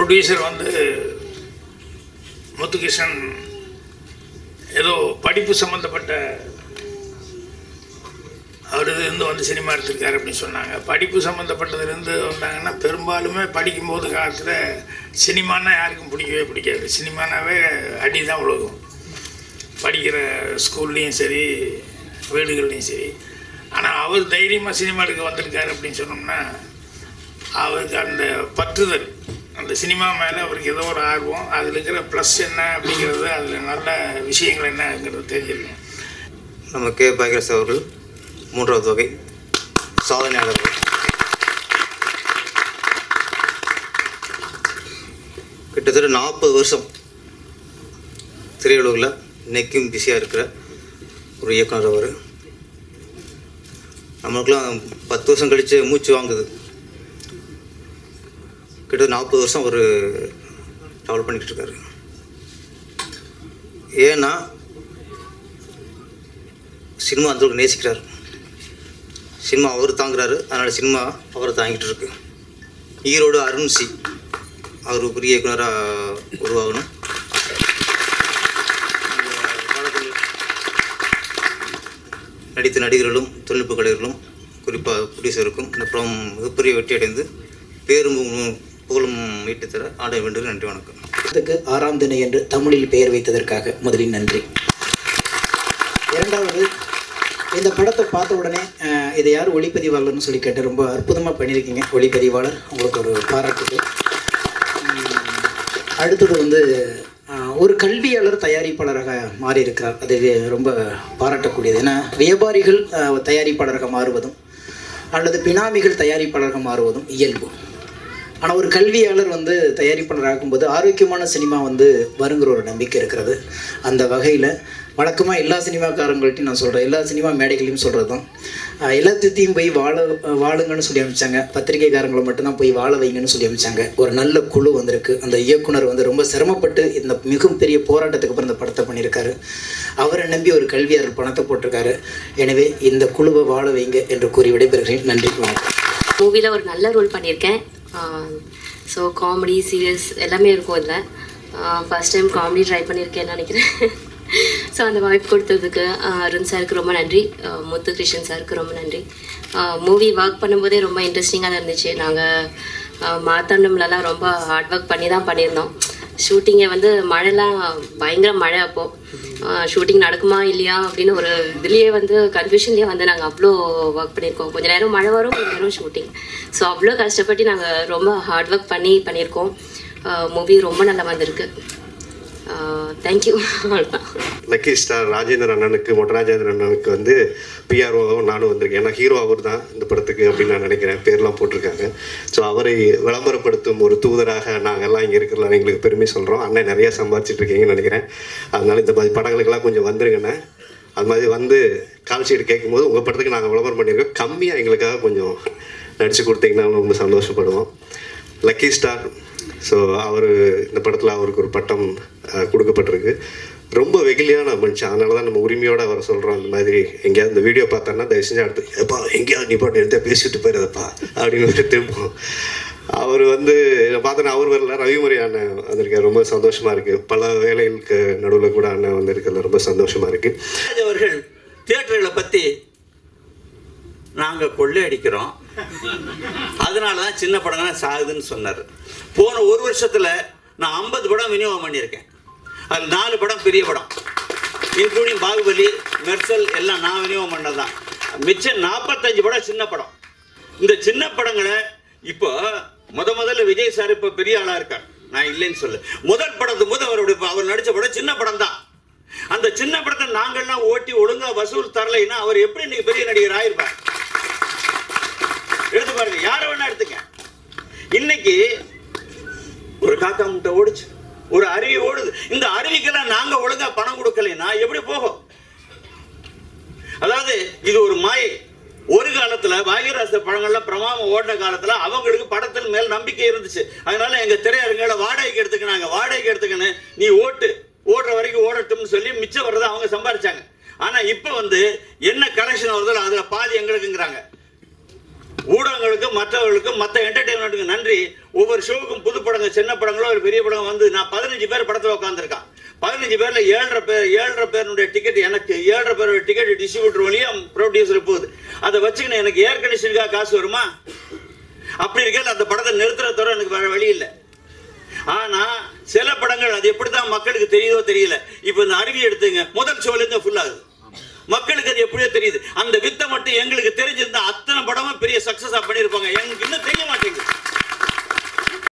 producer வந்து முத்துகிருஷ்ணன் ஏதோ படிப்பு சம்மந்தப்பட்ட அவர் இருந்து வந்து சினிமா எடுத்திருக்காரு அப்படின்னு சொன்னாங்க படிப்பு சம்மந்தப்பட்டதுலேருந்து வந்தாங்கன்னா பெரும்பாலுமே படிக்கும்போது காலத்தில் சினிமானா யாருக்கும் பிடிக்கவே பிடிக்காது சினிமானாவே அடி தான் உலகம் படிக்கிற ஸ்கூல்லேயும் சரி வீடுகள்லையும் சரி ஆனால் அவர் தைரியமாக சினிமா எடுக்க வந்திருக்காரு அப்படின்னு சொன்னோம்னா அவருக்கு அந்த பற்றுதல் அந்த சினிமா மேலே அவருக்கு ஏதோ ஒரு ஆர்வம் அதில் இருக்கிற ப்ளஸ் என்ன அப்படிங்கிறது அதில் நல்ல விஷயங்கள் என்னங்கிறது தெரிஞ்சிருக்கும் நம்ம கே பாகிரஸ் அவர்கள் மூன்றாவது வகை சாதனையாளர்கள் கிட்டத்தட்ட நாற்பது வருஷம் திரையுலகில் இன்னைக்கும் பிஸியாக இருக்கிற ஒரு இயக்குனர் அவர் நம்மளுக்கெல்லாம் பத்து வருஷம் கழித்து மூச்சு வாங்குது கிட்ட நாற்பது வருஷம் அவர் ட்ராவல் பண்ணிக்கிட்டு இருக்காரு ஏன்னா சினிமா அந்த அளவுக்கு நேசிக்கிறார் சினிமா அவர் தாங்குறாரு அதனால் சினிமா அவரை தாங்கிட்டு இருக்கு ஈரோடு அருண் சி அவர் ஒரு பெரிய இயக்குனராக உருவாகணும் நடித்த நடிகர்களும் தொழில்நுட்ப கலைஞர்களும் குறிப்பாக ப்ரொடியூசருக்கும் இந்த படம் மிகப்பெரிய வெற்றி அடைந்து பேரும் புகழும் புகழும் ஈட்டித் தர ஆட வேண்டும் நன்றி வணக்கம் படத்துக்கு ஆறாம் தினை என்று தமிழில் பெயர் வைத்ததற்காக முதலில் நன்றி இரண்டாவது இந்த படத்தை பார்த்த உடனே அஹ், இதை யார் ஒளிப்பதிவாளர்னு சொல்லி கேட்டு ரொம்ப அற்புதமாக பண்ணியிருக்கீங்க ஒளிப்பதிவாளர் உங்களுக்கு ஒரு பாராட்டுகள் உம், அடுத்தது வந்து அஹ், ஒரு கல்வியாளர் தயாரிப்பாளராக மாறி இருக்கிறார் அது வே- ரொம்ப பாராட்டக்கூடியது ஏன்னா வியாபாரிகள் அஹ், தயாரிப்பாளராக மாறுவதும் அல்லது பினாமிகள் தயாரிப்பாளராக மாறுவதும் இயல்பு ஆனால் ஒரு கல்வியாளர் வந்து தயாரிப்பாளர் ஆகும்போது ஆரோக்கியமான சினிமா வந்து வருங்கிற ஒரு நம்பிக்கை இருக்கிறது அந்த வகையில் வழக்கமாக எல்லா சினிமாக்காரங்கள்ட்டையும் நான் சொல்கிறேன் எல்லா சினிமா மேடைகளையும் சொல்கிறது தான் ஆஹ் எல்லாத்தையும் போய் வாழ வாழுங்கன்னு சொல்லி அமைச்சாங்க பத்திரிகைக்காரங்களை மட்டும்தான் போய் வாழ வைங்கன்னு சொல்லி அமைச்சாங்க ஒரு நல்ல குழு வந்திருக்கு அந்த இயக்குனர் வந்து ரொம்ப சிரமப்பட்டு இந்த மிகப்பெரிய போராட்டத்துக்கு அப்புறம் இந்த படத்தை பண்ணியிருக்காரு அவரை நம்பி ஒரு கல்வியாளர் பணத்தை போட்டிருக்காரு எனவே இந்த குழுவை வாழ வைங்க என்று கூறி விடைபெறுகிறேன் நன்றி வணக்கம் மூவியில் ஒரு நல்ல ரோல் பண்ணியிருக்கேன் ஸோ காமெடி சீரியஸ் எல்லாமே இருக்கும் இதில் ஃபர்ஸ்ட் டைம் காமெடி ட்ரை பண்ணியிருக்கேன்னு நினைக்கிறேன் ஸோ அந்த வாய்ப்பு கொடுத்ததுக்கு ஆஹ் அருண் சாருக்கு ரொம்ப நன்றி ஆஹ் முத்து கிருஷ்ணன் சாருக்கு ரொம்ப நன்றி மூவி ஒர்க் பண்ணும்போதே ரொம்ப இன்ட்ரெஸ்டிங்காக தான் இருந்துச்சு நாங்கள் மாத்தாண்டம்லலாம் ரொம்ப ஹார்ட் ஒர்க் பண்ணி தான் பண்ணியிருந்தோம் ஷூட்டிங்கை வந்து மழைலாம் பயங்கர மழை அப்போது ஷூட்டிங் நடக்குமா இல்லையா அப்படின்னு ஒரு இதுலேயே வந்து கன்ஃபியூஷன்லேயே வந்து நாங்கள் அவ்வளோ ஒர்க் பண்ணியிருக்கோம் கொஞ்ச நேரம் மழை வரும் கொஞ்ச நேரம் ஷூட்டிங் ஸோ அவ்வளோ கஷ்டப்பட்டு நாங்கள் ரொம்ப ஹார்ட் ஒர்க் பண்ணி பண்ணியிருக்கோம் மூவி ரொம்ப நல்லா வந்திருக்கு தேங்க்யூ அவ்வளோதான் லக்கி ஸ்டார் ராஜேந்திர அண்ணனுக்கு மொட்டராஜேந்திர அண்ணனுக்கு வந்து பிஆர்ஓவும் நானும் வந்திருக்கேன் ஏன்னா ஹீரோ அவர் தான் இந்த படத்துக்கு அப்படின்னு நான் நினைக்கிறேன் பேர்லாம் போட்டிருக்காங்க ஸோ அவரை விளம்பரப்படுத்தும் ஒரு தூதராக நாங்கள்லாம் இங்கே இருக்கிறலாம் எங்களுக்கு பெருமை சொல்கிறோம் அண்ணன் நிறைய சம்பாதிச்சிட்டு இருக்கீங்கன்னு நினைக்கிறேன் அதனால இந்த மாதிரி படங்களுக்கெல்லாம் கொஞ்சம் வந்துருங்கண்ணே அது மாதிரி வந்து கால் ஷீட் கேட்கும்போது உங்கள் படத்துக்கு நாங்கள் விளம்பரம் பண்ணியிருக்கோம் கம்மியாக எங்களுக்காக கொஞ்சம் நடித்து கொடுத்தீங்கன்னா ரொம்ப சந்தோஷப்படுவோம் லக்கி ஸ்டார் ஸோ அவர் இந்த படத்தில் அவருக்கு ஒரு பட்டம் அஹ், கொடுக்கப்பட்டிருக்கு ரொம்ப வெகுலியான மனுஷன் அதனால தான் நம்ம உரிமையோடு அவரை சொல்கிறோம் அந்த மாதிரி எங்கேயாவது இந்த வீடியோ பார்த்தோன்னா தயவு செஞ்சு அடுத்து எப்பா எங்கேயாவது நீ பாட்டு எடுத்து பேசிட்டு போயிடாதப்பா அப்படின்னு வந்து திரும்பும் அவர் வந்து பார்த்தோன்னா அவர் வரல ரவிமுறை அண்ணன் வந்திருக்காரு ரொம்ப சந்தோஷமாக இருக்குது பல வேலைகளுக்கு நடுவில் கூட அண்ணன் வந்திருக்கிறதுல ரொம்ப சந்தோஷமாக இருக்குது ராஜ் அவர்கள் தியேட்டர்களை பற்றி நாங்கள் கொள்ளையடிக்கிறோம் அதனால தான் சின்ன படங்கள்லாம் சாகுதுன்னு சொன்னார் போன ஒரு வருஷத்தில் நான் ஐம்பது படம் விநியோகம் பண்ணியிருக்கேன் அதில் நாலு படம் பெரிய படம் இன்க்ளூடிங் பாகுபலி மெர்சல் எல்லாம் நான் விநியோகம் பண்ணது தான் மிச்சம் நாற்பத்தஞ்சு படம் சின்ன படம் இந்த சின்ன படங்களை இப்போ முத முதல்ல விஜய் சார் இப்போ பெரிய ஆளாக இருக்கார் நான் இல்லைன்னு சொல்ல முதல் படத்து போது அவருடைய அவர் நடித்த படம் சின்ன படம் தான் அந்த சின்ன படத்தை நாங்கள்லாம் ஓட்டி ஒழுங்கா வசூல் தரலைன்னா அவர் எப்படி இன்னைக்கு பெரிய நடிகர் ஆயிருப்பார் எடுத்து பாருங்க யாரை வேணா எடுத்துக்க இன்னைக்கு ஒரு காக்கா முட்டை ஓடுச்சு ஒரு அருவி ஓடுது இந்த அருவிக்கெல்லாம் நாங்க ஒழுங்கா பணம் கொடுக்கலைன்னா எப்படி போகும் அதாவது இது ஒரு மாயை ஒரு காலத்துல பாகியராச படங்கள்ல பிரமாம ஓடின காலத்துல அவங்களுக்கு படத்தின் மேல் நம்பிக்கை இருந்துச்சு அதனால எங்க திரையரங்களை வாடகைக்கு எடுத்துக்கினாங்க வாடகைக்கு எடுத்துக்கின்னு நீ ஓட்டு ஓடுற வரைக்கும் ஓடட்டும்னு சொல்லி மிச்சம் வர்றதை அவங்க சம்பாரிச்சாங்க ஆனா இப்ப வந்து என்ன கலெக்ஷன் வருதோ அதுல பாதி எங்களுக்குங்கிறாங்க ஊடகங்களுக்கும் மற்றவர்களுக்கும் மற்ற என்டர்டைன்மெண்ட்டுக்கு நன்றி ஒவ்வொரு ஷோவுக்கும் புது படங்கள் சின்ன படங்களோ ஒரு பெரிய படம் வந்து நான் பதினஞ்சு பேர் படத்தில் உட்காந்துருக்கான் பதினஞ்சு பேர்ல ஏழரை பேர் ஏழரை பேருடைய டிக்கெட் எனக்கு ஏழரை பேரோட டிக்கெட் டிஸ்ட்ரிபியூட்டர் வழியா ப்ரொடியூசர் போகுது அதை வச்சுக்கின்னு எனக்கு ஏர் கண்டிஷனுக்காக காசு வருமா அப்படி இருக்கையில் அந்த படத்தை நிறுத்துற தவிர எனக்கு வேற வழி இல்லை ஆனா சில படங்கள் அது எப்படிதான் மக்களுக்கு தெரியுதோ தெரியல இப்போ இந்த அருவி எடுத்துங்க முதல் ஷோல இருந்து ஃபுல் ஆகுது மக்களுக்கு அது எப்படியோ தெரியுது அந்த வித்தை மட்டும் எங்களுக்கு தெரிஞ்சிருந்தா அத்தனை படமும் பெரிய சக்சஸா பண்ணியிருப்பாங்க எங்களுக்கு இன்னும் தெரிய மாட்டேங்குது